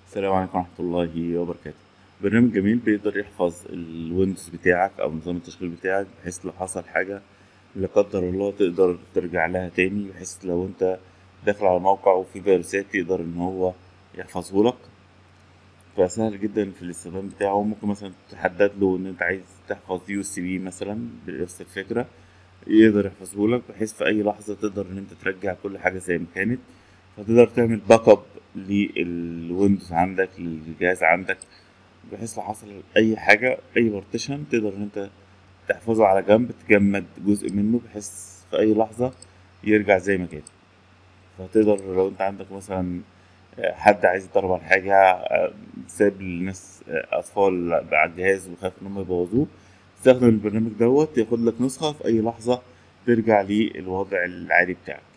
السلام عليكم ورحمة الله وبركاته برنامج جميل بيقدر يحفظ الويندوز بتاعك أو نظام التشغيل بتاعك بحيث لو حصل حاجة لا قدر الله تقدر ترجع لها تاني بحيث لو انت داخل على موقع وفي فيروسات يقدر ان هو يحفظهولك فسهل جدا في الاستخدام بتاعه ممكن مثلا تحدد له ان انت عايز تحفظ يو اس بي مثلا بنفس الفكرة يقدر يحفظهولك بحيث في اي لحظة تقدر ان انت ترجع كل حاجة زي ما كانت فتقدر تعمل باك اب للويندوز عندك للجهاز عندك بحيث لو حصل اي حاجة اي بارتيشن تقدر ان انت تحفظه على جنب تجمد جزء منه بحيث في اي لحظة يرجع زي ما كان فتقدر لو انت عندك مثلا حد عايز يضرب على حاجة ساب للناس أطفال على الجهاز وخاف إن هم يبوظوه استخدم البرنامج دوت ياخد لك نسخة في أي لحظة ترجع للوضع العادي بتاعك